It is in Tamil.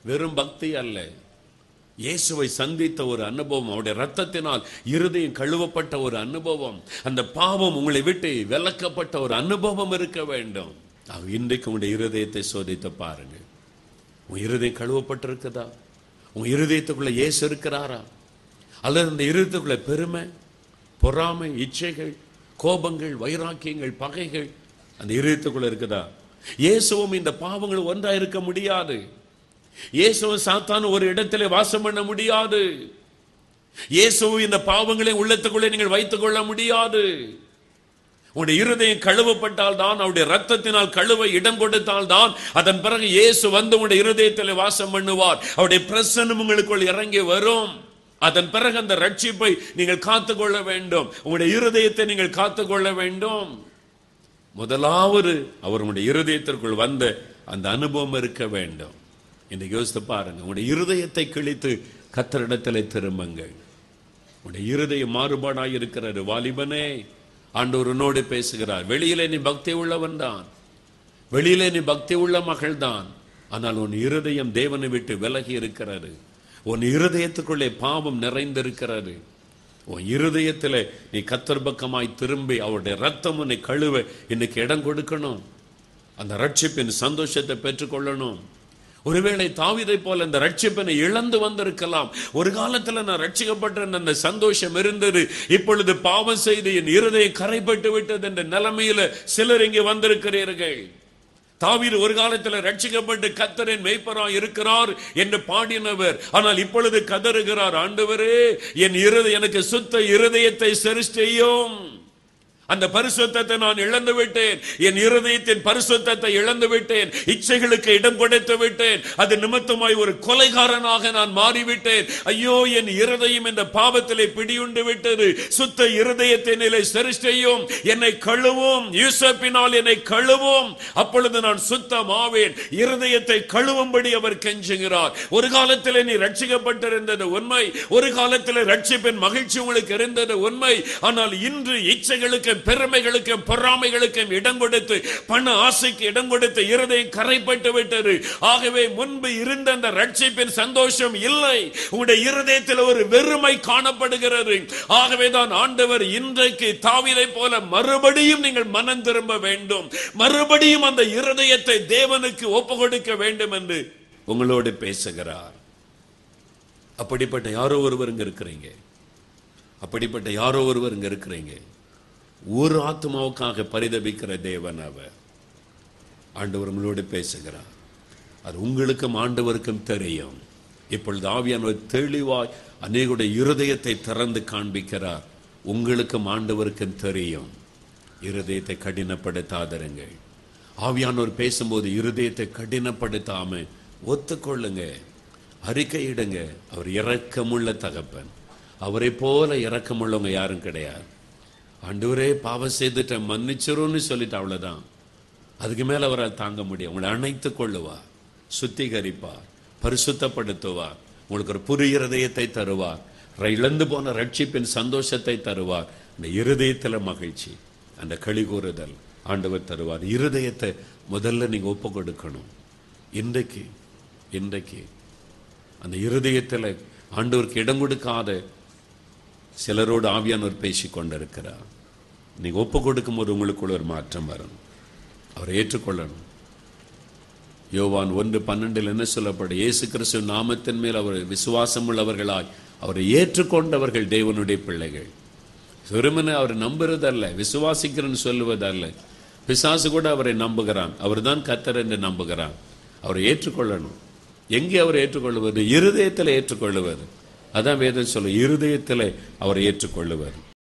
வெறும் பக்தி அல்ல இயேசுவை சந்தித்த ஒரு அனுபவம் அவருடைய ரத்தத்தினால் இருதயம் கழுவப்பட்ட ஒரு அனுபவம் அந்த பாவம் உங்களை விட்டு விலக்கப்பட்ட ஒரு அனுபவம் இருக்க வேண்டும் ஆக இன்றைக்கு உங்களுடைய இருதயத்தை சோதித்து பாருங்க உன் இருதயம் கழுவப்பட்டிருக்குதா உன் இருதயத்துக்குள்ள இயேசு இருக்கிறாரா அல்லது அந்த இருதயத்துக்குள்ள பெருமை பொறாமை இச்சைகள் கோபங்கள் வைராக்கியங்கள் பகைகள் அந்த இருதயத்துக்குள்ள இருக்குதா இயேசுவும் இந்த பாவங்கள் ஒன்றா இருக்க முடியாது இயேசுவும் சாத்தான் ஒரு இடத்திலே வாசம் பண்ண முடியாது இயேசுவும் இந்த பாவங்களை உள்ளத்துக்குள்ளே நீங்கள் வைத்துக் கொள்ள முடியாது உன்னுடைய இருதயம் கழுவப்பட்டால் தான் அவருடைய ரத்தத்தினால் கழுவ இடம் கொடுத்தால் தான் அதன் பிறகு இயேசு வந்து உங்களுடைய இருதயத்தில் வாசம் பண்ணுவார் அவருடைய பிரசன்னம் உங்களுக்குள் இறங்கி வரும் அதன் பிறகு அந்த ரட்சிப்பை நீங்கள் காத்துக்கொள்ள வேண்டும் உங்களுடைய இருதயத்தை நீங்கள் காத்துக்கொள்ள வேண்டும் முதலாவது அவர் உங்களுடைய இருதயத்திற்குள் வந்த அந்த அனுபவம் இருக்க வேண்டும் இன்னைக்கு யோசித்து பாருங்க உங்களுடைய இருதயத்தை கிழித்து கத்தரிடத்தில் திரும்புங்கள் உன்னுடைய இருதயம் மாறுபாடாய் இருக்கிறாரு வாலிபனே ஆண்டவர் உன்னோடு பேசுகிறார் வெளியிலே நீ பக்தி உள்ளவன் தான் வெளியிலே நீ பக்தி உள்ள மகள் தான் ஆனால் உன் இருதயம் தேவனை விட்டு விலகி இருக்கிறது உன் இருதயத்துக்குள்ளே பாவம் நிறைந்திருக்கிறது உன் இருதயத்தில் நீ கத்தர் பக்கமாய் திரும்பி அவருடைய ரத்தம் உன்னை கழுவ இன்னைக்கு இடம் கொடுக்கணும் அந்த ரட்சிப்பின் சந்தோஷத்தை பெற்றுக்கொள்ளணும் ஒருவேளை தாவிதை போல இந்த ரட்சிப்பினை இழந்து வந்திருக்கலாம் ஒரு காலத்துல நான் ரட்சிக்கப்பட்ட அந்த சந்தோஷம் இருந்தது இப்பொழுது பாவம் செய்து என் இருதயம் கரைப்பட்டு விட்டது என்ற நிலைமையில சிலர் இங்கே வந்திருக்கிறீர்கள் தாவீது ஒரு காலத்துல ரட்சிக்கப்பட்டு கத்தரின் மெய்ப்பராய் இருக்கிறார் என்று பாடினவர் ஆனால் இப்பொழுது கதறுகிறார் ஆண்டவரே என் இருதய எனக்கு சுத்த இருதயத்தை சரிஷ்டையும் அந்த பரிசுத்தத்தை நான் இழந்து விட்டேன் என் இருதயத்தின் பரிசுத்தத்தை இழந்து விட்டேன் இச்சைகளுக்கு இடம் கொடுத்து விட்டேன் அது நிமித்தமாய் ஒரு கொலைகாரனாக நான் மாறிவிட்டேன் ஐயோ என் இருதயம் இந்த பாவத்திலே பிடியுண்டு விட்டது சுத்த இருதயத்தை நிலை சரிஷ்டையும் என்னை கழுவும் யூசப்பினால் என்னை கழுவும் அப்பொழுது நான் சுத்தமாவேன் இருதயத்தை கழுவும்படி அவர் கெஞ்சுகிறார் ஒரு காலத்தில் நீ ரட்சிக்கப்பட்டிருந்தது உண்மை ஒரு காலத்தில் ரட்சிப்பின் மகிழ்ச்சி உங்களுக்கு இருந்தது உண்மை ஆனால் இன்று இச்சைகளுக்கு பெருமைகளுக்கும் பொறாமைகளுக்கும் இடம் கொடுத்து பண ஆசைக்கு இடம் கொடுத்து இருதயம் கரைப்பட்டு விட்டது ஆகவே முன்பு இருந்த அந்த ரட்சிப்பின் சந்தோஷம் இல்லை உங்களுடைய இருதயத்தில் ஒரு வெறுமை காணப்படுகிறது ஆகவே தான் ஆண்டவர் இன்றைக்கு தாவிதை போல மறுபடியும் நீங்கள் மனம் திரும்ப வேண்டும் மறுபடியும் அந்த இருதயத்தை தேவனுக்கு ஒப்பு கொடுக்க வேண்டும் என்று உங்களோடு பேசுகிறார் அப்படிப்பட்ட யாரோ ஒருவர் இங்க இருக்கிறீங்க அப்படிப்பட்ட யாரோ ஒருவர் இங்க இருக்கிறீங்க ஒரு ஆத்மாவுக்காக பரிதபிக்கிற தேவன் அவர் ஆண்டவர் உங்களோடு பேசுகிறார் அது உங்களுக்கும் ஆண்டவருக்கும் தெரியும் இப்பொழுது ஆவியானவர் தெளிவாய் அநேகுடைய இருதயத்தை திறந்து காண்பிக்கிறார் உங்களுக்கும் ஆண்டவருக்கும் தெரியும் இருதயத்தை கடினப்படுத்தாதருங்கள் ஆவியானவர் பேசும்போது இருதயத்தை கடினப்படுத்தாம ஒத்துக்கொள்ளுங்க அறிக்கையிடுங்க அவர் இரக்கமுள்ள தகப்பன் அவரை போல இரக்கமுள்ளவங்க யாரும் கிடையாது ஆண்டவரே பாவம் செய்துட்டேன் மன்னிச்சிரும்னு சொல்லிட்டு அவ்வளவுதான் அதுக்கு மேல அவரால் தாங்க முடியும் உங்களை அணைத்துக் கொள்ளுவார் சுத்திகரிப்பார் பரிசுத்தப்படுத்துவார் உங்களுக்கு ஒரு புது இருதயத்தை தருவார் ர- இழந்து போன ரட்சிப்பின் சந்தோஷத்தை தருவார் அந்த இருதயத்துல மகிழ்ச்சி அந்த களி கூறுதல் ஆண்டவர் தருவார் இருதயத்தை முதல்ல நீங்க ஒப்பு கொடுக்கணும் இன்றைக்கு இன்றைக்கு அந்த இருதயத்துல ஆண்டவருக்கு இடம் கொடுக்காத சிலரோடு ஆவியானவர் பேசி கொண்டிருக்கிறார் நீங்க ஒப்பு கொடுக்கும் போது உங்களுக்குள்ள ஒரு மாற்றம் வரும் அவரை ஏற்றுக்கொள்ளணும் யோவான் ஒன்று பன்னெண்டில் என்ன சொல்லப்படும் இயேசு கிறிஸ்து நாமத்தின் மேல் அவர் விசுவாசம் உள்ளவர்களாய் அவரை ஏற்றுக்கொண்டவர்கள் தேவனுடைய பிள்ளைகள் வெறுமனே அவர் நம்புறதல்ல விசுவாசிக்கிறன்னு சொல்லுவதல்ல பிசாசு கூட அவரை நம்புகிறான் அவர்தான் கத்தர் என்று நம்புகிறான் அவரை ஏற்றுக்கொள்ளணும் எங்கே அவர் ஏற்றுக்கொள்வது இருதயத்தில் ஏற்றுக்கொள்ளுவது அதான் வேதம் சொல்லும் இருதயத்தில் அவரை ஏற்றுக்கொள்ளுவது